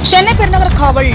சென்னை பெருநகர காவல்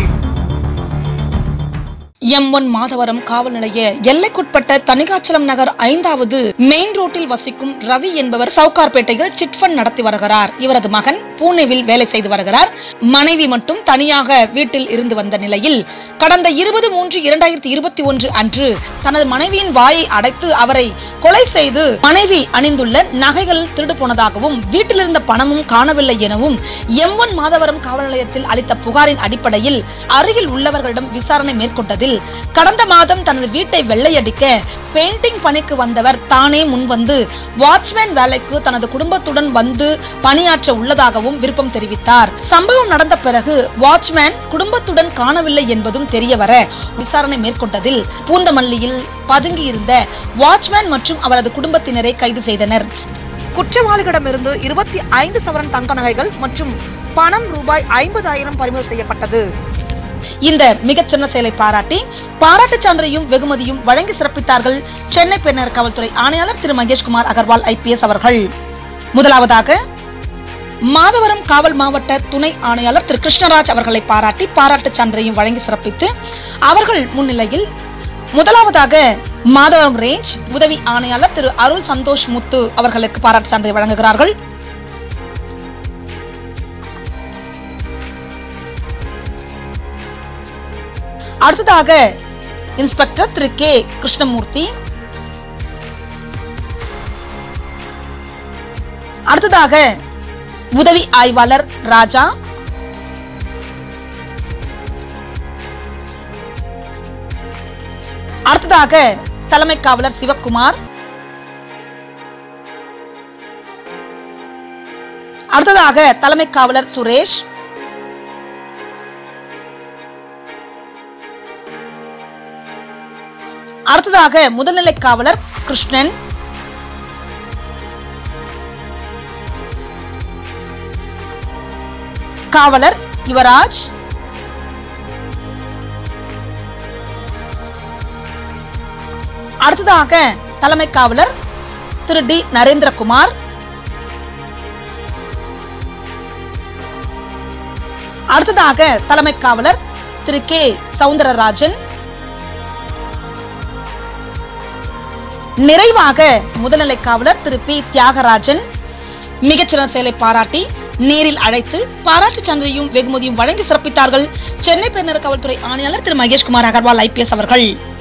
M one Madhavaram காவல் நிலைய எல்லைக்குட்பட்ட தனிகாச்சலம் நகர் ஐந்தாவது மெயின் ரோட்டில் வசிக்கும் ரவி என்பவர் சவுகார்பேட்டையில் சிட்ஃபண்ட் நடத்தி வருகிறார் இவரது மகன் பூனேவில் வேலை செய்து வருகிறார் மனைவி மட்டும் தனியாக வீட்டில் இருந்து வந்த நிலையில் கடந்த இருபது மூன்று இரண்டாயிரத்தி இருபத்தி ஒன்று அன்று தனது மனைவியின் வாயை அடைத்து அவரை கொலை செய்து மனைவி அணிந்துள்ள நகைகள் திருடு போனதாகவும் வீட்டில் இருந்த பணமும் காணவில்லை எனவும் எம் ஒன் மாதவரம் காவல் நிலையத்தில் அளித்த புகாரின் அடிப்படையில் அருகில் உள்ளவர்களிடம் விசாரணை மேற்கொண்டதில் கடந்த மாதம் தனது வீட்டை வெள்ளையடிக்க பெயிண்டிங் பணிக்கு வந்தவர் தானே முன்வந்து வாட்ச்மேன் வேலைக்கு தனது குடும்பத்துடன் வந்து பணியாற்ற உள்ளதாகவும் விருப்பம் தெரிவித்தார் சம்பவம் நடந்த பிறகு வாட்ச்மேன் குடும்பத்துடன் காணவில்லை என்பதும் தெரியவர விசாரணை மேற்கொண்டதில் பூந்தமல்லியில் பதுங்கியிருந்த வாட்ச்மேன் மற்றும் அவரது குடும்பத்தினரை கைது செய்தனர் குற்றவாளிகளிடமிருந்து இருபத்தி ஐந்து சவரன் தங்க நகைகள் மற்றும் பணம் ரூபாய் ஐம்பதாயிரம் பறிமுதல் செய்யப்பட்டது இந்த மிகச்சிறந்த செயலை பாராட்டி பாராட்டுச் சான்றையும் வெகுமதியும் வழங்கி சிறப்பித்தார்கள் சென்னை பெருநகர காவல்துறை ஆணையாளர் திரு மகேஷ்குமார் அகர்வால் ஐபிஎஸ் அவர்கள் முதலாவதாக மாதவரம் காவல் மாவட்ட துணை ஆணையாளர் திரு கிருஷ்ணராஜ் அவர்களை பாராட்டி பாராட்டுச் சான்றையும் வழங்கி சிறப்பித்து அவர்கள் முன்னிலையில் முதலாவதாக மாதவரம் ரேஞ்ச் உதவி ஆணையாளர் திரு அருள் சந்தோஷ் முத்து அவர்களுக்கு பாராட்டு சான்றை வழங்குகிறார்கள் அடுத்ததாக இன்ஸ்பெக்டர் திரு கே கிருஷ்ணமூர்த்தி அடுத்ததாக உதவி ஆய்வாளர் ராஜா அடுத்ததாக தலைமை காவலர் சிவக்குமார் அடுத்ததாக தலைமை காவலர் சுரேஷ் அடுத்ததாக முதல்நிலை காவலர் கிருஷ்ணன் காவலர் யுவராஜ் அடுத்ததாக தலைமை காவலர் திரு டி நரேந்திரகுமார் அடுத்ததாக தலைமை காவலர் திரு கே சவுந்தரராஜன் நிறைவாக முதல்நிலை காவலர் திரு பி தியாகராஜன் மிகச்சிறந்த செயலை பாராட்டி நேரில் அழைத்து பாராட்டுச் சான்றையும் வெகுமதியும் வழங்கி சிறப்பித்தார்கள் சென்னை பெருநகர காவல்துறை ஆணையாளர் திரு மகேஷ்குமார் அகர்வால் ஐபிஎஸ் அவர்கள்